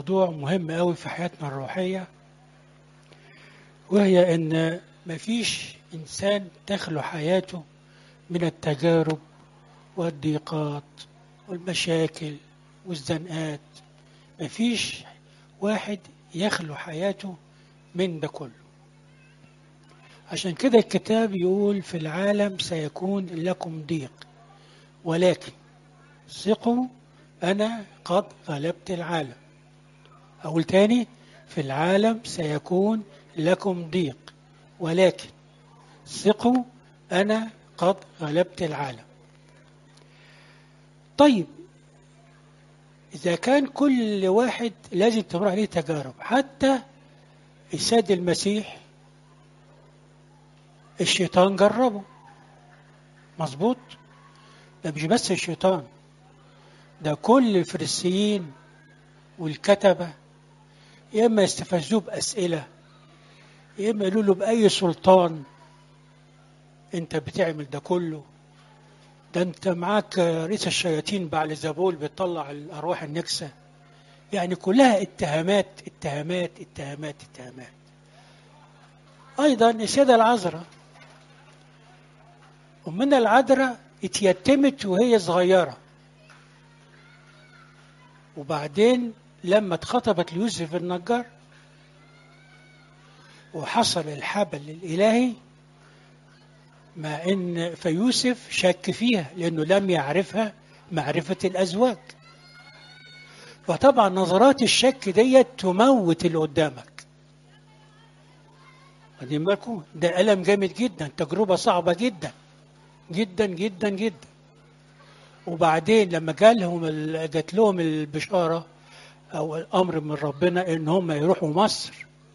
موضوع مهم قوي في حياتنا الروحية وهي إن مفيش إنسان تخلو حياته من التجارب والضيقات والمشاكل والزنقات مفيش واحد يخلو حياته من ده كله عشان كده الكتاب يقول في العالم سيكون لكم ضيق ولكن ثقوا أنا قد غلبت العالم أقول تاني في العالم سيكون لكم ضيق ولكن ثقوا أنا قد غلبت العالم طيب إذا كان كل واحد لازم تمر عليه تجارب حتى السيد المسيح الشيطان جربه مظبوط ده مش بس الشيطان ده كل الفريسيين والكتبة يا إما يستفزوه بأسئلة يا إما يقولوا له بأي سلطان أنت بتعمل ده كله ده أنت معاك رئيس الشياطين بعل زبول بتطلع الأرواح النكسة يعني كلها اتهامات اتهامات اتهامات اتهامات أيضا السيدة العذراء أمنا العذراء اتيتمت وهي صغيرة وبعدين لما اتخطبت ليوسف النجار وحصل الحبل الإلهي مع ان فيوسف شك فيها لانه لم يعرفها معرفة الازواج فطبعا نظرات الشك ديت تموت اللي قدامك واخدين بالكم ده ألم جامد جدا تجربة صعبة جدا جدا جدا جدا وبعدين لما جالهم ال- جات لهم البشارة أو الأمر من ربنا إن هم يروحوا مصر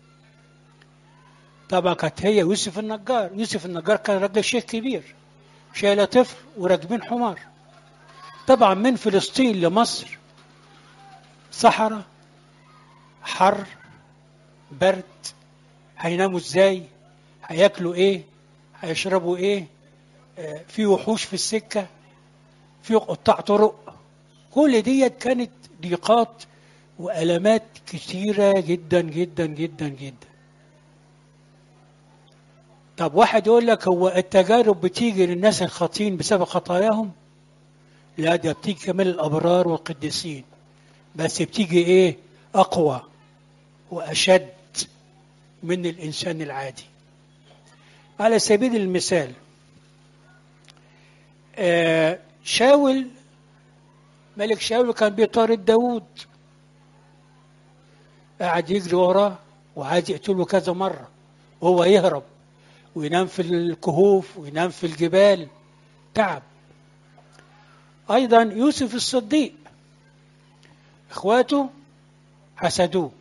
طبعا كانت هي يوسف النجار يوسف النجار كان راجل شيخ كبير شايلة طفل وراكبين حمار طبعا من فلسطين لمصر صحراء حر برد هيناموا ازاي هياكلوا ايه هيشربوا ايه آه، في وحوش في السكة في قطاع طرق كل ديت كانت ضيقات وألمات كثيرة جدا جدا جدا جدا طب واحد يقول لك هو التجارب بتيجي للناس الخاطئين بسبب خطاياهم لا ده بتيجي كمان الأبرار والقديسين بس بتيجي ايه أقوى وأشد من الإنسان العادي على سبيل المثال آه، شاول ملك شاول كان بيطارد داود قاعد يجري وراه وعايز يقتله كذا مرة وهو يهرب وينام في الكهوف وينام في الجبال تعب أيضا يوسف الصديق إخواته حسدوه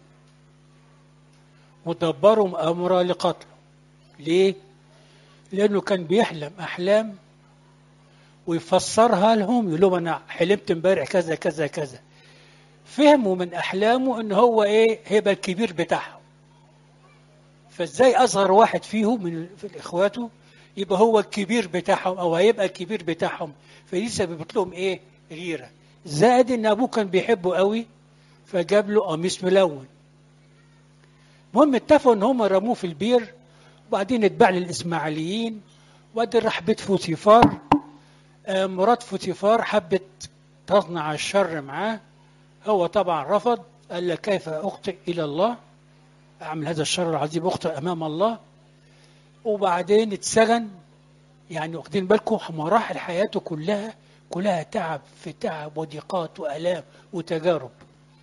ودبروا مؤامرة لقتله ليه؟ لأنه كان بيحلم أحلام ويفسرها لهم يقول لهم أنا حلمت امبارح كذا كذا كذا فهموا من أحلامه إن هو إيه هيبقى الكبير بتاعهم فإزاي أصغر واحد فيهم من في إخواته يبقى هو الكبير بتاعهم أو هيبقى الكبير بتاعهم فدي سببت لهم إيه غيرة زائد إن أبوه كان بيحبه قوي فجاب له قميص ملون المهم اتفقوا ان هم رموه في البير وبعدين اتباع للاسماعيليين وبعدين راح بيت فوتيفار آه، مرات فوتيفار حبت تصنع الشر معاه هو طبعا رفض قال لك كيف اخطئ الى الله اعمل هذا الشر العظيم اخطئ امام الله وبعدين اتسجن يعني واخدين بالكم مراحل حياته كلها كلها تعب في تعب وضيقات والام وتجارب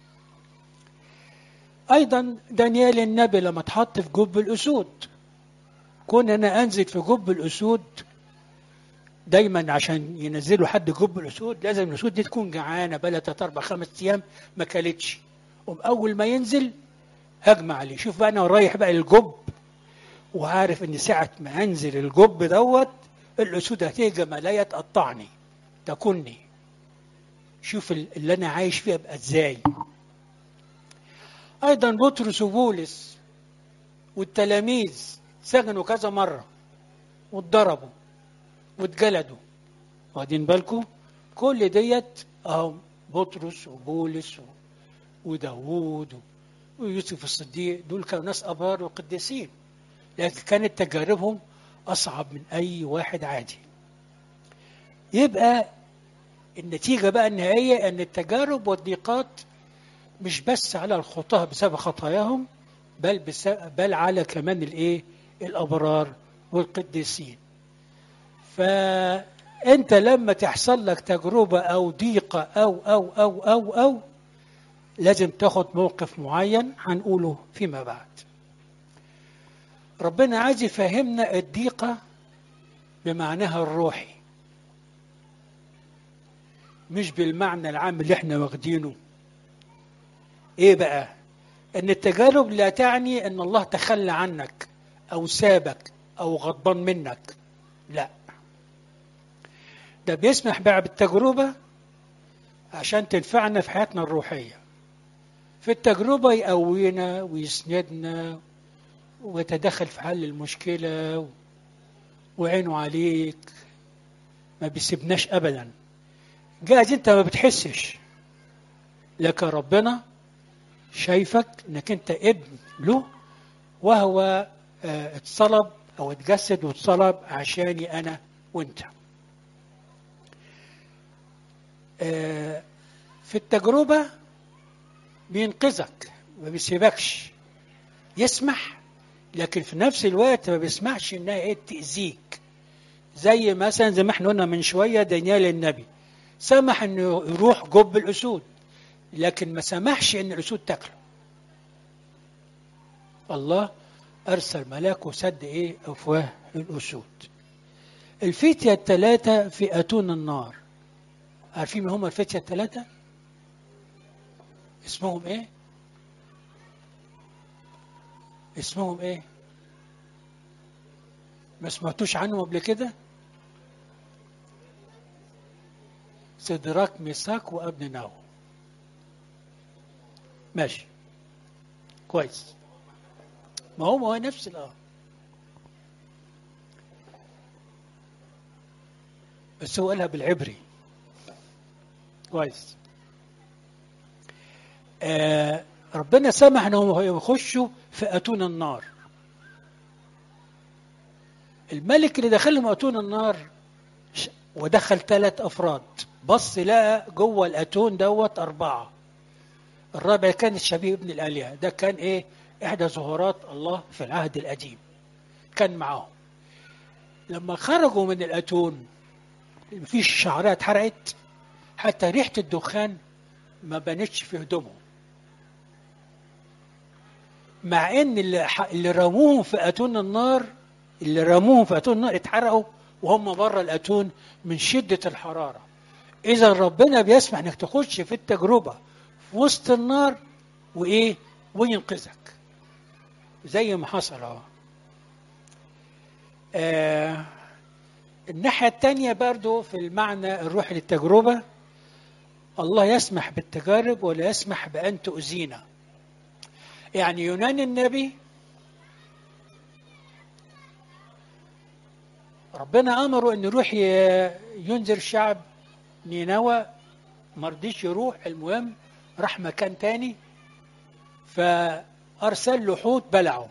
ايضا دانيال النبي لما اتحط في جب الاسود كون انا انزل في جب الاسود دايما عشان ينزلوا حد جب الاسود لازم الاسود دي تكون جعانه بقى ثلاث اربع خمس ايام ما كلتش قوم اول ما ينزل هجمة عليه شوف بقى انا رايح بقى الجب وعارف ان ساعه ما انزل الجب دوت الاسود هتهجم عليا تقطعني تكني شوف اللي انا عايش فيها بقى ازاي ايضا بطرس وبولس والتلاميذ سجنوا كذا مره واتضربوا واتجلدوا واخدين بالكم كل ديت اهو بطرس وبولس وداوود ويوسف الصديق دول كانوا ناس أبرار وقديسين لكن كانت تجاربهم أصعب من أي واحد عادي يبقى النتيجة بقى النهائية أن التجارب والضيقات مش بس على الخطاة بسبب خطاياهم بل بسبب بل على كمان الايه الابرار والقديسين فانت لما تحصل لك تجربه او ضيقه او او او او او لازم تاخد موقف معين هنقوله فيما بعد ربنا عايز يفهمنا الضيقه بمعناها الروحي مش بالمعنى العام اللي احنا واخدينه ايه بقى ان التجارب لا تعني ان الله تخلى عنك او سابك او غضبان منك لا ده بيسمح بقى بالتجربه عشان تنفعنا في حياتنا الروحيه في التجربه يقوينا ويسندنا ويتدخل في حل المشكله وعينه عليك ما بيسيبناش ابدا جاهز انت ما بتحسش لكن ربنا شايفك انك انت ابن له وهو اه اتصلب او اتجسد واتصلب عشاني انا وانت اه في التجربة بينقذك ما بيسيبكش يسمح لكن في نفس الوقت ما بيسمحش انها ايه تأذيك زي مثلا زي ما احنا قلنا من شوية دانيال النبي سمح انه يروح جب الاسود لكن ما سمحش ان الاسود تاكله الله ارسل ملاك وسد ايه افواه الاسود الفتية الثلاثة في اتون النار عارفين مين هم الفتية الثلاثة اسمهم ايه اسمهم ايه ما سمعتوش عنهم قبل كده سدراك ميساك وابن ناو ماشي كويس ما هو ما هو نفس الاه بس هو قالها بالعبري كويس آه ربنا سمح انهم يخشوا في اتون النار الملك اللي دخلهم اتون النار ودخل ثلاث افراد بص لقى جوه الاتون دوت اربعه الرابع كان الشبيه ابن الالهه ده كان ايه احدى ظهورات الله في العهد القديم كان معاهم لما خرجوا من الاتون مفيش شعرها اتحرقت حتى ريحه الدخان ما بانتش في هدومهم مع ان اللي, اللي رموهم في اتون النار اللي رموهم في اتون النار اتحرقوا وهم بره الاتون من شده الحراره اذا ربنا بيسمح انك تخش في التجربه في وسط النار وايه وينقذك زي ما حصل اهو آه الناحية التانية برضو في المعنى الروحي للتجربة الله يسمح بالتجارب ولا يسمح بأن تؤذينا يعني يونان النبي ربنا أمره أن يروح ينذر شعب نينوى مرضيش يروح المهم راح مكان تاني فأرسل له حوت بلعه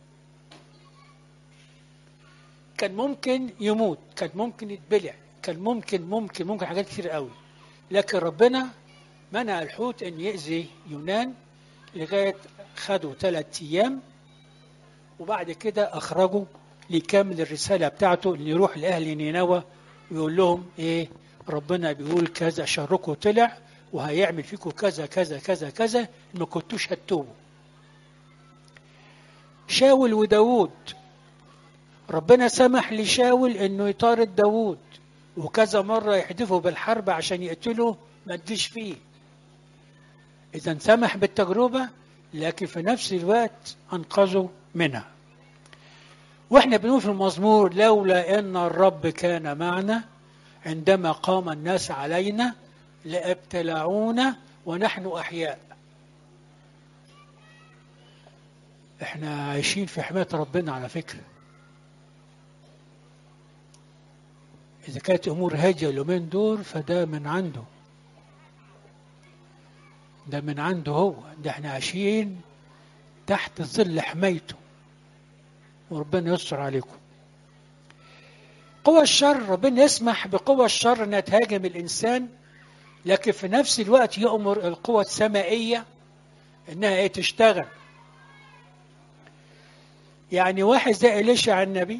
كان ممكن يموت كان ممكن يتبلع كان ممكن ممكن ممكن حاجات كتير قوي لكن ربنا منع الحوت ان يأذي يونان لغاية خدوا ثلاث ايام وبعد كده اخرجوا ليكمل الرسالة بتاعته اللي يروح لأهل نينوى ويقول لهم ايه ربنا بيقول كذا شركم طلع وهيعمل فيكم كذا كذا كذا كذا ما كنتوش هتوبوا شاول وداوود ربنا سمح لشاول انه يطارد داوود وكذا مرة يحدفه بالحرب عشان يقتله ما اديش فيه اذا سمح بالتجربة لكن في نفس الوقت انقذه منها واحنا بنقول في المزمور لولا ان الرب كان معنا عندما قام الناس علينا لابتلعونا ونحن احياء احنا عايشين في حماية ربنا على فكره إذا كانت أمور هادية اليومين دول فده من عنده ده من عنده هو ده احنا عايشين تحت ظل حمايته وربنا يستر عليكم قوى الشر ربنا يسمح بقوى الشر انها تهاجم الانسان لكن في نفس الوقت يأمر القوى السمائية انها ايه تشتغل يعني واحد زي إليشع النبي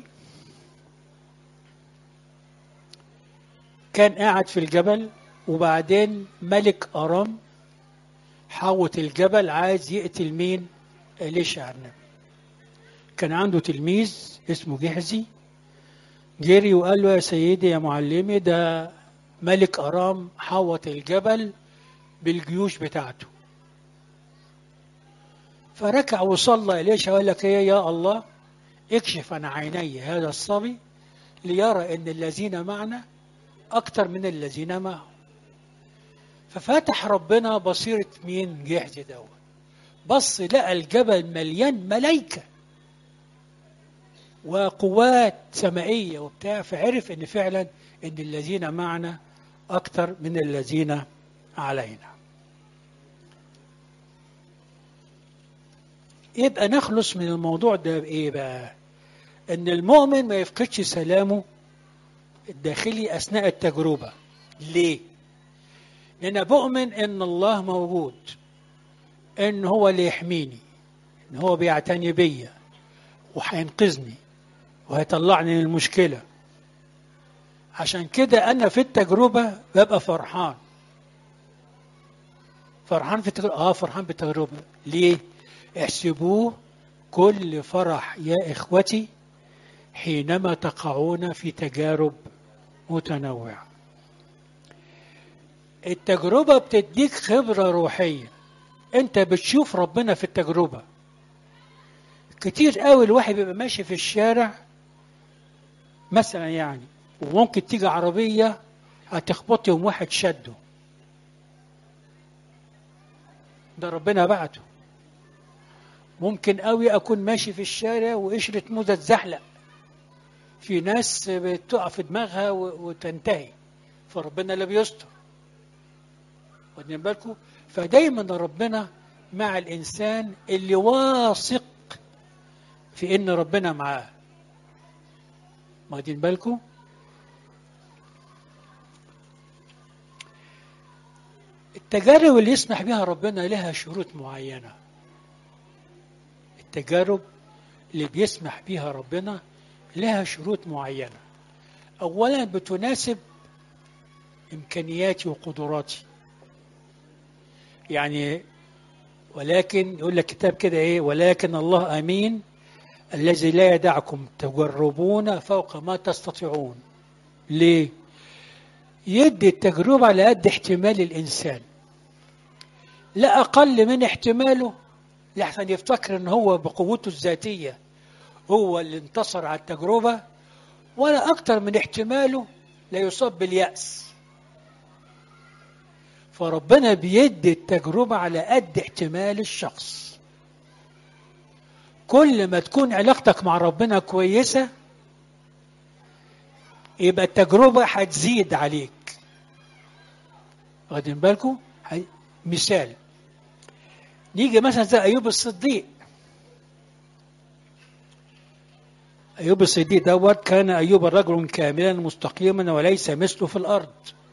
كان قاعد في الجبل وبعدين ملك أرام حاوط الجبل عايز يقتل مين إليشع النبي كان عنده تلميذ اسمه جحزي جري وقال له يا سيدي يا معلمي ده ملك أرام حوط الجبل بالجيوش بتاعته فركع وصلى إليش وقال لك إيه يا الله اكشف عن عيني هذا الصبي ليرى أن الذين معنا أكثر من الذين معه ففتح ربنا بصيرة مين جحزي دوت بص لقى الجبل مليان ملايكة وقوات سمائية وبتاع فعرف ان فعلا ان الذين معنا اكثر من الذين علينا يبقى نخلص من الموضوع ده بايه بقى ان المؤمن ما يفقدش سلامه الداخلي اثناء التجربه ليه لان بؤمن ان الله موجود ان هو اللي يحميني ان هو بيعتني بيا وهينقذني وهيطلعني من المشكله عشان كده انا في التجربه ببقى فرحان فرحان في التجربه اه فرحان بالتجربه ليه احسبوه كل فرح يا اخوتي حينما تقعون في تجارب متنوعه التجربه بتديك خبره روحيه انت بتشوف ربنا في التجربه كتير قوي الواحد بيبقى ماشي في الشارع مثلا يعني وممكن تيجي عربية هتخبط يوم واحد شده ده ربنا بعته ممكن قوي أكون ماشي في الشارع وقشرة موزة تزحلق في ناس بتقع في دماغها وتنتهي فربنا اللي بيستر واخدين بالكم فدايما ربنا مع الإنسان اللي واثق في إن ربنا معاه واخدين بالكم التجارب اللي يسمح بها ربنا لها شروط معينة التجارب اللي بيسمح بها ربنا لها شروط معينة أولا بتناسب إمكانياتي وقدراتي يعني ولكن يقول لك كتاب كده إيه ولكن الله أمين الذي لا يدعكم تجربون فوق ما تستطيعون ليه يدي التجربة على قد احتمال الإنسان لا أقل من احتماله لحسن يفتكر ان هو بقوته الذاتية هو اللي انتصر على التجربة ولا أكتر من احتماله لا يصاب باليأس فربنا بيدي التجربة على قد احتمال الشخص كل ما تكون علاقتك مع ربنا كويسة يبقى التجربة هتزيد عليك واخدين بالكم مثال نيجي مثلا زي أيوب الصديق أيوب الصديق دوت كان أيوب رجل كاملا مستقيما وليس مثله في الأرض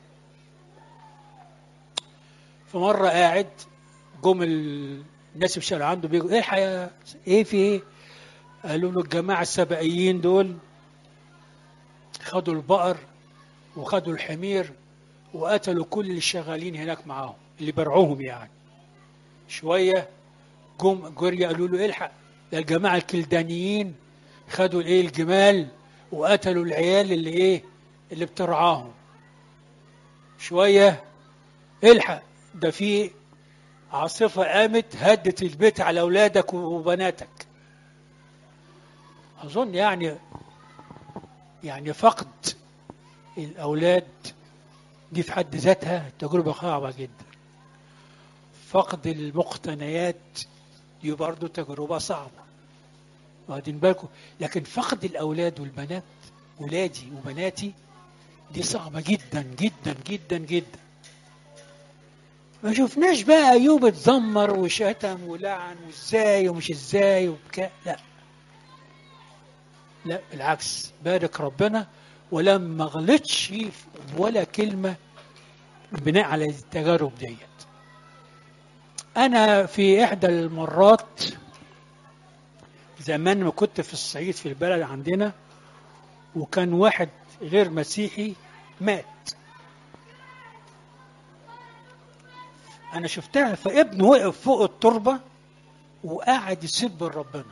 فمرة قاعد جم الناس في الشارع عنده بيقول ايه الحياة ايه في ايه قالوا له الجماعة السبائيين دول خدوا البقر وخدوا الحمير وقتلوا كل اللي شغالين هناك معاهم اللي برعوهم يعني شوية جم جري قالوا له الحق ده الجماعة الكلدانيين خدوا الايه الجمال وقتلوا العيال اللي ايه اللي بترعاهم شوية الحق ده في عاصفة قامت هدت البيت على أولادك وبناتك أظن يعني يعني فقد الأولاد دي في حد ذاتها تجربة صعبة جدا فقد المقتنيات دي برضه تجربة صعبة واخدين بالكم لكن فقد الأولاد والبنات ولادي وبناتي دي صعبة جدا جدا جدا جدا ما شفناش بقى ايوب اتذمر وشتم ولعن وازاي ومش ازاي وبكاء لا لا بالعكس بارك ربنا ولما غلطش ولا كلمه بناء على التجارب ديت انا في احدى المرات زمان ما كنت في الصعيد في البلد عندنا وكان واحد غير مسيحي مات انا شفتها فابنه وقف فوق التربه وقعد يسب ربنا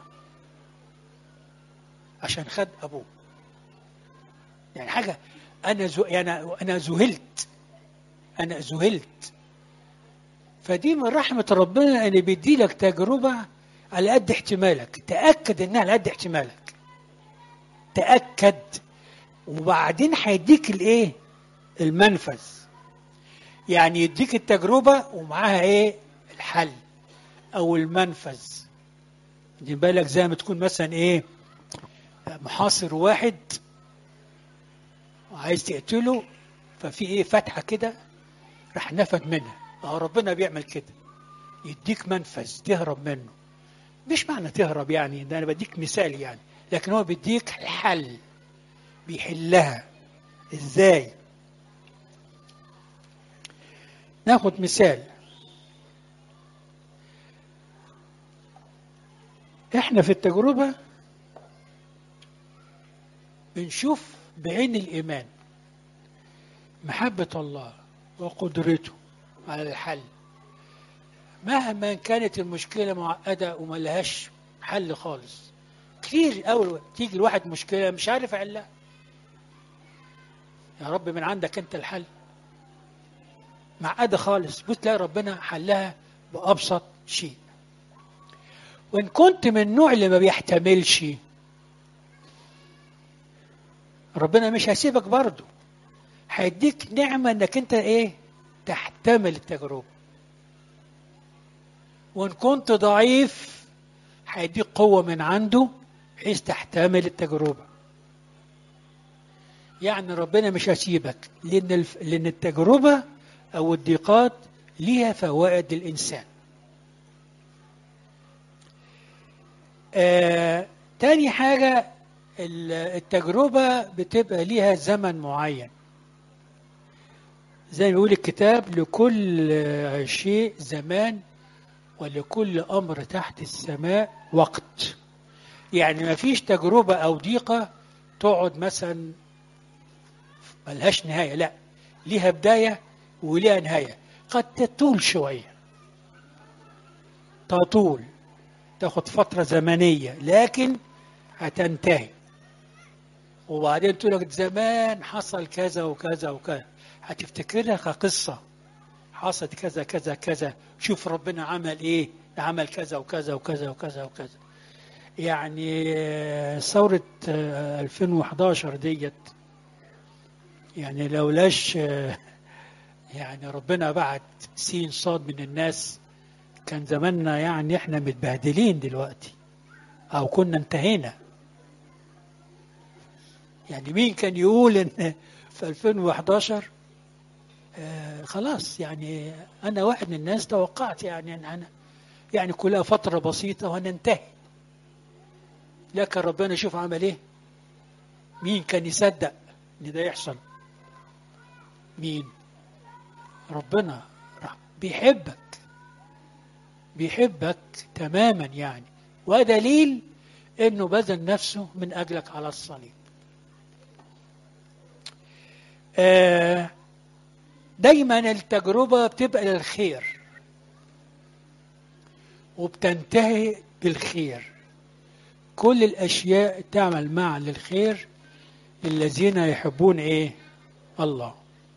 عشان خد ابوه يعني حاجه انا زو يعني انا ذهلت انا ذهلت فدي من رحمه ربنا ان بيدي لك تجربه على قد احتمالك تاكد انها على قد احتمالك تاكد وبعدين هيديك الايه المنفذ يعني يديك التجربة ومعاها ايه الحل او المنفذ دي بالك زي ما تكون مثلا ايه محاصر واحد وعايز تقتله ففي ايه فتحة كده راح نفد منها اه ربنا بيعمل كده يديك منفذ تهرب منه مش معنى تهرب يعني ده انا بديك مثال يعني لكن هو بيديك الحل بيحلها ازاي ناخد مثال احنا في التجربة بنشوف بعين الإيمان محبة الله وقدرته على الحل مهما كانت المشكلة معقدة وما لهاش حل خالص كتير أول تيجي الواحد مشكلة مش عارف أحلها يا رب من عندك أنت الحل معقده خالص بص تلاقي ربنا حلها بابسط شيء وان كنت من النوع اللي ما بيحتملش ربنا مش هيسيبك برضه هيديك نعمه انك انت ايه تحتمل التجربه وان كنت ضعيف هيديك قوه من عنده بحيث تحتمل التجربه يعني ربنا مش هيسيبك لان الف... لان التجربه أو الضيقات ليها فوائد للإنسان آه، تاني حاجة التجربة بتبقى ليها زمن معين زي ما بيقول الكتاب لكل شيء زمان ولكل أمر تحت السماء وقت يعني ما فيش تجربة أو ضيقة تقعد مثلا ملهاش نهاية لا ليها بداية ولها نهاية قد تطول شوية تطول تاخد فترة زمنية لكن هتنتهي وبعدين تقول لك زمان حصل كذا وكذا وكذا هتفتكرها كقصة حصلت كذا كذا كذا شوف ربنا عمل ايه عمل كذا وكذا وكذا وكذا وكذا يعني ثورة 2011 ديت يعني لولاش يعني ربنا بعت سين صاد من الناس كان زماننا يعني احنا متبهدلين دلوقتي او كنا انتهينا يعني مين كان يقول ان في 2011 آه خلاص يعني انا واحد من الناس توقعت يعني ان انا يعني كلها فتره بسيطه وهننتهي لكن ربنا شوف عمل ايه مين كان يصدق ان ده يحصل مين ربنا بيحبك بيحبك تماما يعني ودليل انه بذل نفسه من اجلك على الصليب آه دايما التجربه بتبقى للخير وبتنتهي بالخير كل الاشياء تعمل معا للخير للذين يحبون ايه الله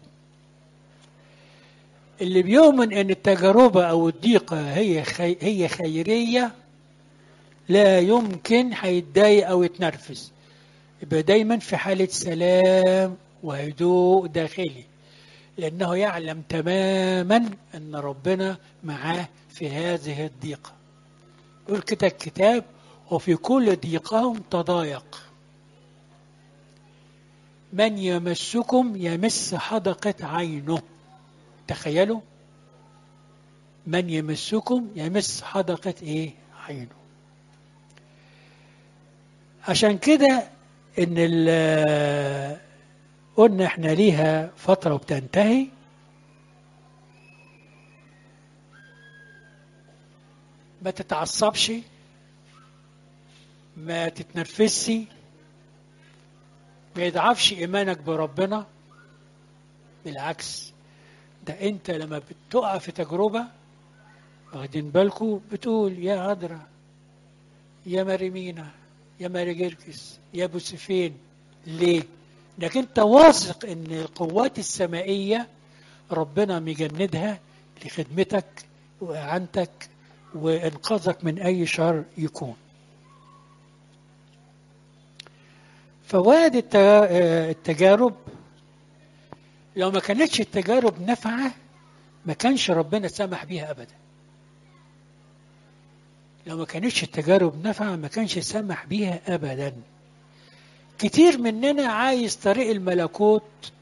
اللي بيؤمن ان التجربه او الضيقه هي خي... هي خيريه لا يمكن هيتضايق او يتنرفز يبقى دايما في حاله سلام وهدوء داخلي لانه يعلم تماما ان ربنا معاه في هذه الضيقه يقول كده الكتاب وفي كل ضيقهم تضايق من يمسكم يمس حدقة عينه تخيلوا من يمسكم يمس حدقة إيه عينه عشان كده إن ال- قلنا إحنا ليها فترة وبتنتهي ما تتعصبش ما تتنرفزش ما يضعفش إيمانك بربنا بالعكس ده أنت لما بتقع في تجربة واخدين بالكم بتقول يا عذرا يا مريمينا يا ماري جرجس يا ابو سفين ليه؟ انك انت واثق ان القوات السمائيه ربنا مجندها لخدمتك واعانتك وانقاذك من اي شر يكون. فوائد الت- آه، التجارب لو ما كانتش التجارب نافعه ما كانش ربنا سمح بيها ابدا. لو ما كانتش التجارب نافعه ما كانش سمح بيها ابدا. كتير مننا عايز طريق الملكوت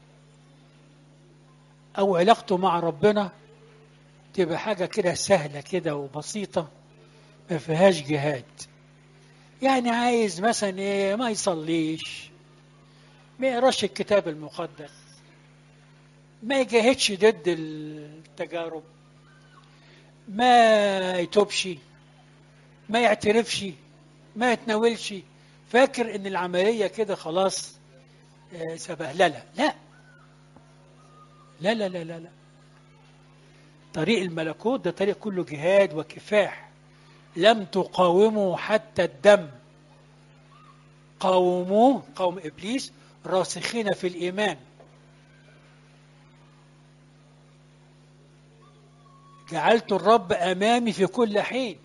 او علاقته مع ربنا تبقى حاجه كده سهله كده وبسيطه ما فيهاش جهاد. يعني عايز مثلا ايه ما يصليش ما يقراش الكتاب المقدس ما يجاهدش ضد التجارب ما يتوبش ما يعترفش ما يتناولش فاكر ان العمليه كده خلاص آه، سبهلله لا لا لا لا لا لا طريق الملكوت ده طريق كله جهاد وكفاح لم تقاوموا حتى الدم قاوموه قوم ابليس راسخين في الايمان جعلت الرب امامي في كل حين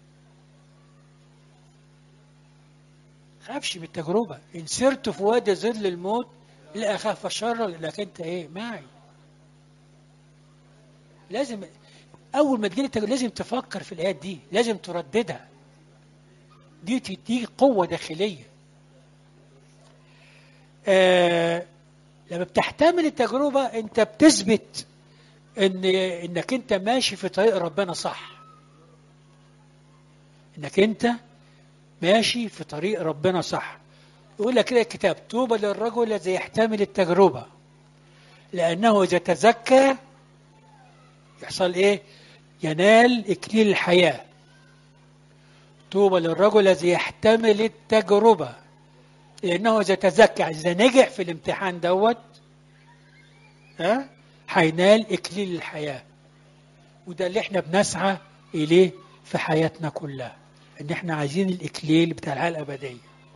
خافش من التجربه ان سرت في وادي ظل الموت لا اخاف شر لانك انت ايه معي لازم اول ما تجيلك تجربة لازم تفكر في الايات دي لازم ترددها دي تديك قوه داخليه آه لما بتحتمل التجربه انت بتثبت ان انك انت ماشي في طريق ربنا صح انك انت ماشي في طريق ربنا صح يقول لك كده الكتاب طوبى للرجل الذي يحتمل التجربه لانه اذا تزكى يحصل ايه ينال اكليل الحياه طوبى للرجل الذي يحتمل التجربه لانه اذا تزكى اذا نجح في الامتحان دوت ها هينال اكليل الحياه وده اللي احنا بنسعى اليه في حياتنا كلها ان احنا عايزين الاكليل بتاع الحياه الابديه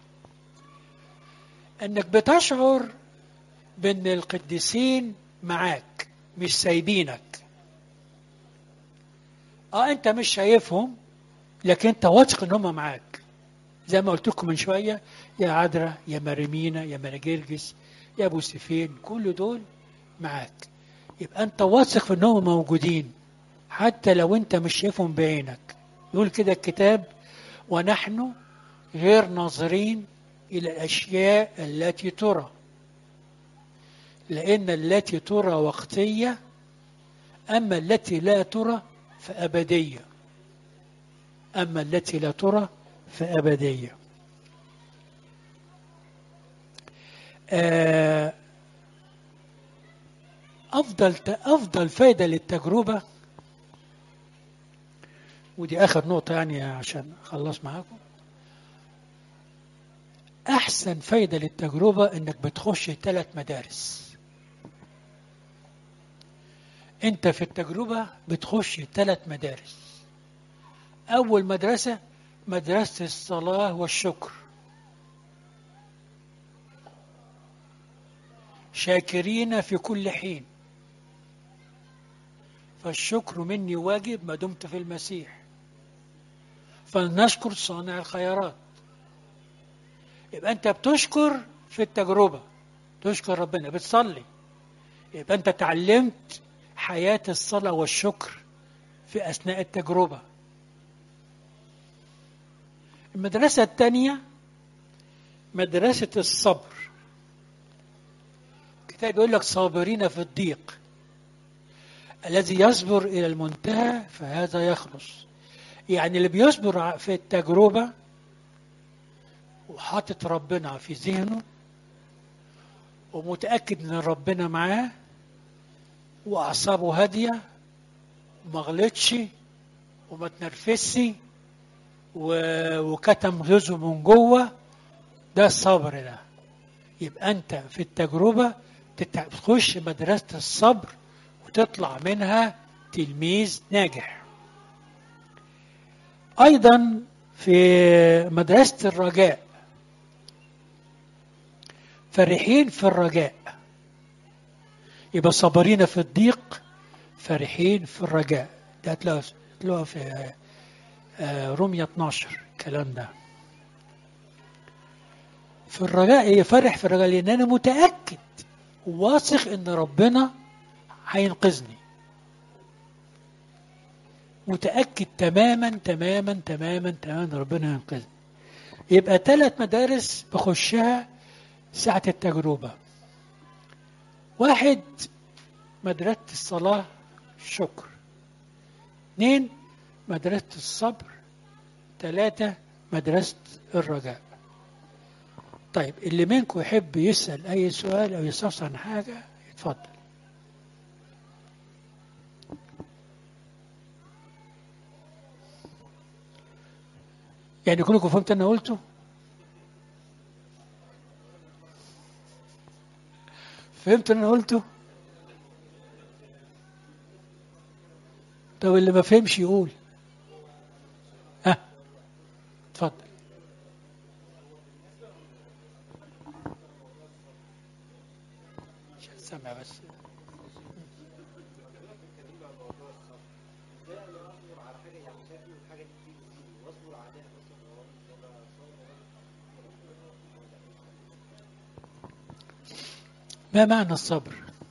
انك بتشعر بان القديسين معاك مش سايبينك اه انت مش شايفهم لكن انت واثق ان هم معاك زي ما قلت لكم من شويه يا عذرا يا مريمينا يا مراجرجس يا ابو سفين كل دول معاك يبقى انت واثق في انهم موجودين حتى لو انت مش شايفهم بعينك يقول كده الكتاب ونحن غير ناظرين الى الاشياء التي ترى لان التي ترى وقتيه اما التي لا ترى فابديه اما التي لا ترى فابديه آه، افضل افضل فايده للتجربه ودي اخر نقطه يعني عشان اخلص معاكم احسن فايده للتجربه انك بتخش ثلاث مدارس انت في التجربه بتخش ثلاث مدارس اول مدرسه مدرسه الصلاه والشكر شاكرين في كل حين فالشكر مني واجب ما دمت في المسيح فلنشكر صانع الخيرات يبقى انت بتشكر في التجربه تشكر ربنا بتصلي يبقى انت تعلمت حياه الصلاه والشكر في اثناء التجربه المدرسه الثانيه مدرسه الصبر الكتاب يقول لك صابرين في الضيق الذي يصبر إلى المنتهى فهذا يخلص يعني اللي بيصبر ع- في التجربة وحاطط ربنا في ذهنه ومتأكد إن ربنا معاه وأعصابه هادية وما غلطش وما تنرفزش و- وكتم غيظه من جوه ده الصبر ده يبقى أنت في التجربة تتع- تخش مدرسة الصبر وتطلع منها تلميذ ناجح أيضا في مدرسة الرجاء فرحين في الرجاء يبقى صابرين في الضيق فرحين في الرجاء ده هتلاقوها هتلاقوها في آه، رومية 12 الكلام ده في الرجاء هي فرح في الرجاء لأن أنا متأكد واثق إن ربنا هينقذني متأكد تماما تماما تماما تماما إن ربنا ينقذني يبقى ثلاث مدارس بخشها ساعة التجربة واحد مدرسة الصلاة الشكر اثنين مدرسة الصبر ثلاثة مدرسة الرجاء طيب اللي منكم يحب يسأل أي سؤال أو يستفسر عن حاجة يتفضل يعني كلكم فهمت أنا قلته فهمت أنا قلته طب اللي ما فهمش يقول ها اتفضل عشان سامع بس ما معنى الصبر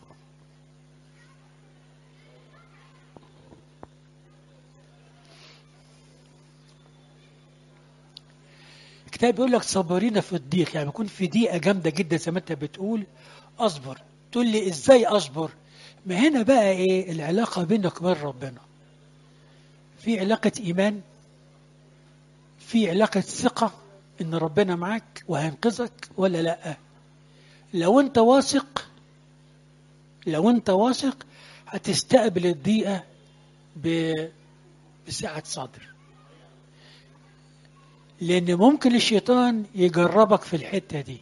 الكتاب بيقول لك صابرين في الضيق يعني بيكون في ضيقه جامده جدا زي ما انت بتقول اصبر تقول لي ازاي اصبر ما هنا بقى ايه العلاقه بينك وبين ربنا في علاقه ايمان في علاقه ثقه ان ربنا معاك وهينقذك ولا لا لو انت واثق لو انت واثق هتستقبل الضيقه ب- بسعه صدر لأن ممكن الشيطان يجربك في الحتة دي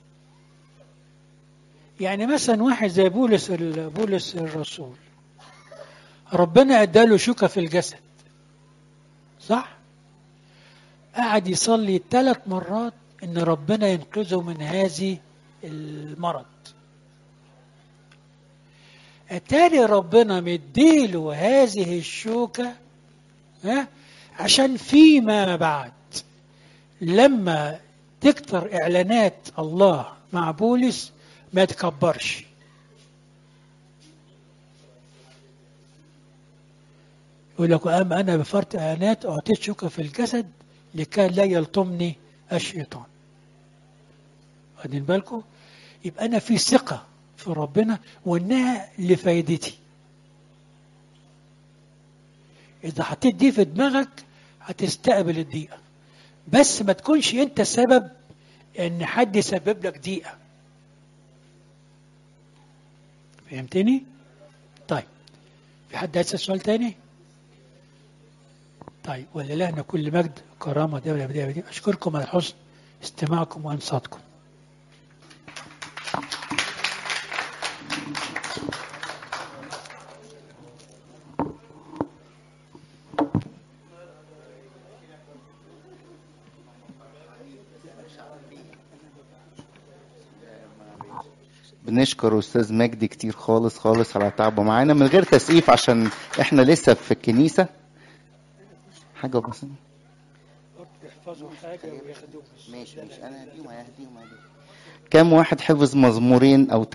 يعني مثلا واحد زي بولس ال- بولس الرسول ربنا اداله شوكة في الجسد صح؟ قعد يصلي ثلاث مرات ان ربنا ينقذه من هذه المرض اتاري ربنا مديله هذه الشوكة ها عشان فيما بعد لما تكتر اعلانات الله مع بولس ما يتكبرش يقول لك أما أنا بفرط إعلانات أعطيت شوكة في الجسد لكي لا يلطمني الشيطان واخدين بالكم يبقى أنا في ثقة في ربنا وإنها لفايدتي إذا حطيت دي في دماغك هتستقبل الضيقة بس ما تكونش أنت سبب إن حد يسبب لك ضيقة فهمتني؟ طيب في حد عايز يسأل سؤال تاني؟ طيب ولله كل مجد كرامة دولة بداية بداية أشكركم على حسن استماعكم وأنصاتكم بنشكر استاذ مجدي كتير خالص خالص على تعبه معانا من غير تسقيف عشان احنا لسه في الكنيسه حاجه بسيطه يحفظوا حاجة وياخدوها ماشي ماشي انا هديهم هديهم كام واحد حفظ مزمورين او